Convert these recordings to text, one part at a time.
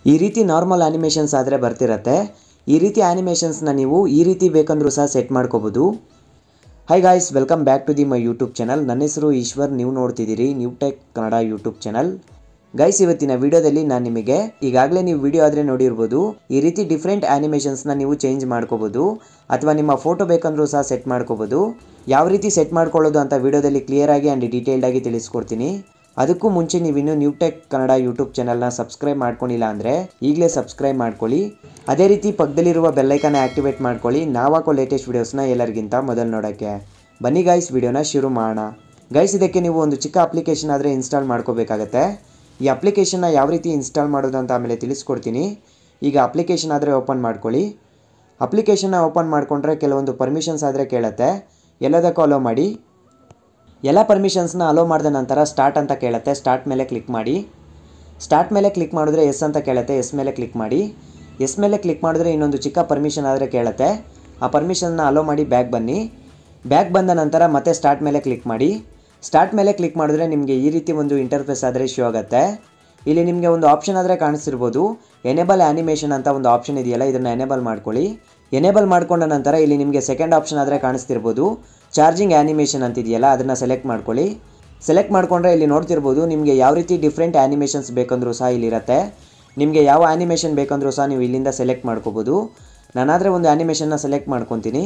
ಈ ರೀತಿ normal animations ಆದರೆ ಬರ್ತಿರತ್ತೆ ಈ ರೀತಿ ಆ್ಯನಿಮೇಷನ್ಸ್ನ ನೀವು ಈ ರೀತಿ ಬೇಕಂದ್ರೂ ಸಹ ಸೆಟ್ ಮಾಡ್ಕೋಬೋದು hi guys welcome back to the my YouTube channel ನನ್ನ ಹೆಸರು ಈಶ್ವರ್ ನೀವು ನೋಡ್ತಿದ್ದೀರಿ new tech Kannada YouTube channel guys ಇವತ್ತಿನ ವಿಡಿಯೋದಲ್ಲಿ ನಾನು ನಿಮಗೆ ಈಗಾಗಲೇ ನೀವು ವಿಡಿಯೋ ಆದರೆ ನೋಡಿರ್ಬೋದು ಈ ರೀತಿ ಡಿಫ್ರೆಂಟ್ ಆ್ಯನಿಮೇಷನ್ಸ್ನ ನೀವು ಚೇಂಜ್ ಮಾಡ್ಕೋಬೋದು ಅಥವಾ ನಿಮ್ಮ ಫೋಟೋ ಬೇಕಂದ್ರೂ ಸಹ ಸೆಟ್ ಮಾಡ್ಕೋಬೋದು ಯಾವ ರೀತಿ ಸೆಟ್ ಮಾಡ್ಕೊಳ್ಳೋದು ಅಂತ ವಿಡಿಯೋದಲ್ಲಿ ಕ್ಲಿಯರಾಗಿ ಆ್ಯಂಡ್ ಡೀಟೇಲ್ಡಾಗಿ ತಿಳಿಸ್ಕೊಡ್ತೀನಿ ಅದಕ್ಕೂ ಮುಂಚೆ ನೀವಿನ್ನು ನ್ಯೂ ಟೆಕ್ ಕನ್ನಡ ಯೂಟ್ಯೂಬ್ ಚಾನಲ್ನ ಸಬ್ಸ್ಕ್ರೈಬ್ ಮಾಡ್ಕೊಂಡಿಲ್ಲ ಅಂದರೆ ಈಗಲೇ ಸಬ್ಸ್ಕ್ರೈಬ್ ಮಾಡ್ಕೊಳ್ಳಿ ಅದೇ ರೀತಿ ಪಕ್ಕದಲ್ಲಿರುವ ಬೆಲ್ಲೈಕನ್ನ ಆ್ಯಕ್ಟಿವೇಟ್ ಮಾಡ್ಕೊಳ್ಳಿ ನಾವು ಹಾಕೋ ಲೇಟೆಸ್ಟ್ ವೀಡಿಯೋಸ್ನ ಎಲ್ಲರಿಗಿಂತ ಮೊದಲು ನೋಡೋಕ್ಕೆ ಬನ್ನಿ ಗೈಸ್ ವಿಡಿಯೋನ ಶುರು ಮಾಡೋಣ ಗೈಸ್ ಇದಕ್ಕೆ ನೀವು ಒಂದು ಚಿಕ್ಕ ಅಪ್ಲಿಕೇಶನ್ ಆದರೆ ಇನ್ಸ್ಟಾಲ್ ಮಾಡ್ಕೋಬೇಕಾಗತ್ತೆ ಈ ಅಪ್ಲಿಕೇಶನ್ನ ಯಾವ ರೀತಿ ಇನ್ಸ್ಟಾಲ್ ಮಾಡೋದು ಅಂತ ಆಮೇಲೆ ತಿಳಿಸ್ಕೊಡ್ತೀನಿ ಈಗ ಅಪ್ಲಿಕೇಶನ್ ಆದರೆ ಓಪನ್ ಮಾಡ್ಕೊಳ್ಳಿ ಅಪ್ಲಿಕೇಶನ್ನ ಓಪನ್ ಮಾಡಿಕೊಂಡ್ರೆ ಕೆಲವೊಂದು ಪರ್ಮಿಷನ್ಸ್ ಆದರೆ ಕೇಳುತ್ತೆ ಎಲ್ಲದಕ್ಕೂ ಅಲೋ ಮಾಡಿ ಎಲ್ಲ ಪರ್ಮಿಷನ್ಸ್ನ ಅಲೋ ಮಾಡಿದ ನಂತರ ಸ್ಟಾರ್ಟ್ ಅಂತ ಕೇಳುತ್ತೆ ಸ್ಟಾರ್ಟ್ ಮೇಲೆ ಕ್ಲಿಕ್ ಮಾಡಿ ಸ್ಟಾರ್ಟ್ ಮೇಲೆ ಕ್ಲಿಕ್ ಮಾಡಿದ್ರೆ ಎಸ್ ಅಂತ ಕೇಳುತ್ತೆ ಎಸ್ ಮೇಲೆ ಕ್ಲಿಕ್ ಮಾಡಿ ಎಸ್ ಮೇಲೆ ಕ್ಲಿಕ್ ಮಾಡಿದ್ರೆ ಇನ್ನೊಂದು ಚಿಕ್ಕ ಪರ್ಮಿಷನ್ ಆದರೆ ಕೇಳುತ್ತೆ ಆ ಪರ್ಮಿಷನ್ನ ಅಲೋ ಮಾಡಿ ಬ್ಯಾಗ್ ಬನ್ನಿ ಬ್ಯಾಗ್ ಬಂದ ನಂತರ ಮತ್ತೆ ಸ್ಟಾರ್ಟ್ ಮೇಲೆ ಕ್ಲಿಕ್ ಮಾಡಿ ಸ್ಟಾರ್ಟ್ ಮೇಲೆ ಕ್ಲಿಕ್ ಮಾಡಿದ್ರೆ ನಿಮಗೆ ಈ ರೀತಿ ಒಂದು ಇಂಟರ್ಫೇಸ್ ಆದರೆ ಶೋ ಆಗುತ್ತೆ ಇಲ್ಲಿ ನಿಮಗೆ ಒಂದು ಆಪ್ಷನ್ ಆದರೆ ಕಾಣಿಸ್ತಿರ್ಬೋದು ಎನೇಬಲ್ ಆ್ಯನಿಮೇಷನ್ ಅಂತ ಒಂದು ಆಪ್ಷನ್ ಇದೆಯಲ್ಲ ಇದನ್ನು ಎನೇಬಲ್ ಮಾಡ್ಕೊಳ್ಳಿ ಎನೇಬಲ್ ಮಾಡ್ಕೊಂಡ ನಂತರ ಇಲ್ಲಿ ನಿಮಗೆ ಸೆಕೆಂಡ್ ಆಪ್ಷನ್ ಆದರೆ ಕಾಣಿಸ್ತಿರ್ಬೋದು ಚಾರ್ಜಿಂಗ್ ಆ್ಯನಿಮೇಷನ್ ಅಂತಿದೆಯಲ್ಲ ಅದನ್ನು ಸೆಲೆಕ್ಟ್ ಮಾಡ್ಕೊಳ್ಳಿ ಸೆಲೆಕ್ಟ್ ಮಾಡಿಕೊಂಡ್ರೆ ಇಲ್ಲಿ ನೋಡ್ತಿರ್ಬೋದು ನಿಮಗೆ ಯಾವ ರೀತಿ ಡಿಫ್ರೆಂಟ್ ಆ್ಯನಿಮೇಷನ್ಸ್ ಬೇಕಂದ್ರೂ ಸಹ ಇಲ್ಲಿರುತ್ತೆ ನಿಮಗೆ ಯಾವ ಆ್ಯನಿಮೇಷನ್ ಬೇಕಂದ್ರೂ ಸಹ ನೀವು ಇಲ್ಲಿಂದ ಸೆಲೆಕ್ಟ್ ಮಾಡ್ಕೋಬೋದು ನಾನಾದರೆ ಒಂದು ಆ್ಯನಿಮೇಷನ್ನ ಸೆಲೆಕ್ಟ್ ಮಾಡ್ಕೊತೀನಿ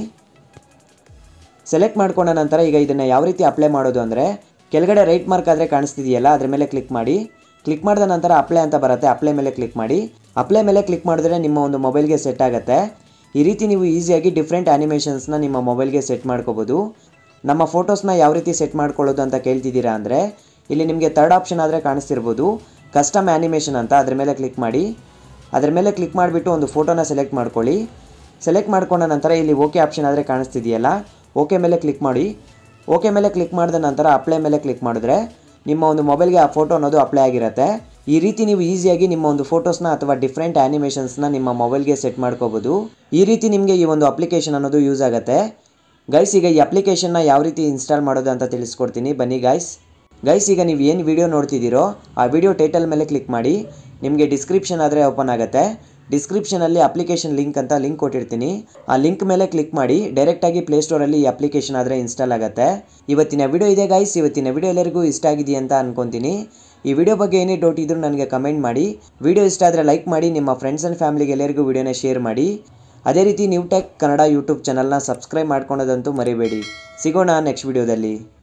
ಸೆಲೆಕ್ಟ್ ಮಾಡ್ಕೊಂಡ ನಂತರ ಈಗ ಇದನ್ನು ಯಾವ ರೀತಿ ಅಪ್ಲೈ ಮಾಡೋದು ಅಂದರೆ ಕೆಳಗಡೆ ರೈಟ್ ಮಾರ್ಕ್ ಆದರೆ ಕಾಣಿಸ್ತಿದೆಯಲ್ಲ ಅದ್ರ ಮೇಲೆ ಕ್ಲಿಕ್ ಮಾಡಿ ಕ್ಲಿಕ್ ಮಾಡಿದ ನಂತರ ಅಪ್ಲೈ ಅಂತ ಬರುತ್ತೆ ಅಪ್ಲೈ ಮೇಲೆ ಕ್ಲಿಕ್ ಮಾಡಿ ಅಪ್ಲೈ ಮೇಲೆ ಕ್ಲಿಕ್ ಮಾಡಿದ್ರೆ ನಿಮ್ಮ ಒಂದು ಮೊಬೈಲ್ಗೆ ಸೆಟ್ ಆಗುತ್ತೆ ಈ ರೀತಿ ನೀವು ಈಸಿಯಾಗಿ ಡಿಫ್ರೆಂಟ್ ಆ್ಯನಿಮೇಷನ್ಸ್ನ ನಿಮ್ಮ ಮೊಬೈಲ್ಗೆ ಸೆಟ್ ಮಾಡ್ಕೋಬೋದು ನಮ್ಮ ಫೋಟೋಸ್ನ ಯಾವ ರೀತಿ ಸೆಟ್ ಮಾಡ್ಕೊಳ್ಳೋದು ಅಂತ ಕೇಳ್ತಿದ್ದೀರಾ ಅಂದರೆ ಇಲ್ಲಿ ನಿಮಗೆ ತರ್ಡ್ ಆಪ್ಷನ್ ಆದರೆ ಕಾಣಿಸ್ತಿರ್ಬೋದು ಕಸ್ಟಮ್ ಆ್ಯನಿಮೇಷನ್ ಅಂತ ಅದ್ರ ಮೇಲೆ ಕ್ಲಿಕ್ ಮಾಡಿ ಅದ್ರ ಮೇಲೆ ಕ್ಲಿಕ್ ಮಾಡಿಬಿಟ್ಟು ಒಂದು ಫೋಟೋನ ಸೆಲೆಕ್ಟ್ ಮಾಡ್ಕೊಳ್ಳಿ ಸೆಲೆಕ್ಟ್ ಮಾಡ್ಕೊಂಡ ನಂತರ ಇಲ್ಲಿ ಓಕೆ ಆಪ್ಷನ್ ಆದರೆ ಕಾಣಿಸ್ತಿದೆಯಲ್ಲ ಓಕೆ ಮೇಲೆ ಕ್ಲಿಕ್ ಮಾಡಿ ಓಕೆ ಮೇಲೆ ಕ್ಲಿಕ್ ಮಾಡಿದ ನಂತರ ಅಪ್ಲೈ ಮೇಲೆ ಕ್ಲಿಕ್ ಮಾಡಿದ್ರೆ ನಿಮ್ಮ ಒಂದು ಮೊಬೈಲ್ಗೆ ಆ ಫೋಟೋ ಅನ್ನೋದು ಅಪ್ಲೈ ಆಗಿರುತ್ತೆ ಈ ರೀತಿ ನೀವು ಈಸಿಯಾಗಿ ನಿಮ್ಮ ಒಂದು ಫೋಟೋಸ್ನ ಅಥವಾ ಡಿಫ್ರೆಂಟ್ ಆ್ಯನಿಮೇಷನ್ಸ್ನ ನಿಮ್ಮ ಮೊಬೈಲ್ಗೆ ಸೆಟ್ ಮಾಡ್ಕೋಬೋದು ಈ ರೀತಿ ನಿಮಗೆ ಈ ಒಂದು ಅಪ್ಲಿಕೇಶನ್ ಅನ್ನೋದು ಯೂಸ್ ಆಗುತ್ತೆ ಗೈಸ್ ಈಗ ಈ ಅಪ್ಲಿಕೇಶನ್ನ ಯಾವ ರೀತಿ ಇನ್ಸ್ಟಾಲ್ ಮಾಡೋದು ಅಂತ ತಿಳಿಸ್ಕೊಡ್ತೀನಿ ಬನ್ನಿ ಗೈಸ್ ಗೈಸ್ ಈಗ ನೀವು ಏನು ವಿಡಿಯೋ ನೋಡ್ತಿದ್ದೀರೋ ಆ ವಿಡಿಯೋ ಟೈಟಲ್ ಮೇಲೆ ಕ್ಲಿಕ್ ಮಾಡಿ ನಿಮಗೆ ಡಿಸ್ಕ್ರಿಪ್ಷನ್ ಆದರೆ ಓಪನ್ ಆಗುತ್ತೆ ಡಿಸ್ಕ್ರಿಪ್ಷನಲ್ಲಿ ಅಪ್ಲಿಕೇಶನ್ ಲಿಂಕ್ ಅಂತ ಲಿಂಕ್ ಕೊಟ್ಟಿರ್ತೀನಿ ಆ ಲಿಂಕ್ ಮೇಲೆ ಕ್ಲಿಕ್ ಮಾಡಿ ಡೈರೆಕ್ಟಾಗಿ ಪ್ಲೇಸ್ಟೋರಲ್ಲಿ ಈ ಅಪ್ಲಿಕೇಶನ್ ಆದರೆ ಇನ್ಸ್ಟಾಲ್ ಆಗುತ್ತೆ ಇವತ್ತಿನ ವಿಡಿಯೋ ಇದೆ ಗೈಸ್ ಇವತ್ತಿನ ವಿಡಿಯೋ ಎಲ್ಲರಿಗೂ ಇಷ್ಟ ಆಗಿದೆ ಅಂತ ಅನ್ಕೊತೀನಿ ಈ ವಿಡಿಯೋ ಬಗ್ಗೆ ಏನೇ ಡೌಟ್ ಇದ್ರೂ ನನಗೆ ಕಮೆಂಟ್ ಮಾಡಿ ವಿಡಿಯೋ ಇಷ್ಟ ಆದರೆ ಲೈಕ್ ಮಾಡಿ ನಿಮ್ಮ ಫ್ರೆಂಡ್ಸ್ ಆ್ಯಂಡ್ ಫ್ಯಾಮಿಲಿಗೆ ಎಲ್ಲರಿಗೂ ವಿಡಿಯೋನ ಶೇರ್ ಮಾಡಿ ಅದೇ ರೀತಿ ನ್ಯೂ ಟೆಕ್ ಕನ್ನಡ ಯೂಟ್ಯೂಬ್ ಚಾನಲ್ನ ಸಬ್ಸ್ಕ್ರೈಬ್ ಮಾಡ್ಕೊಳೋದಂತೂ ಮರಿಬೇಡಿ ಸಿಗೋಣ ನೆಕ್ಸ್ಟ್ ವಿಡಿಯೋದಲ್ಲಿ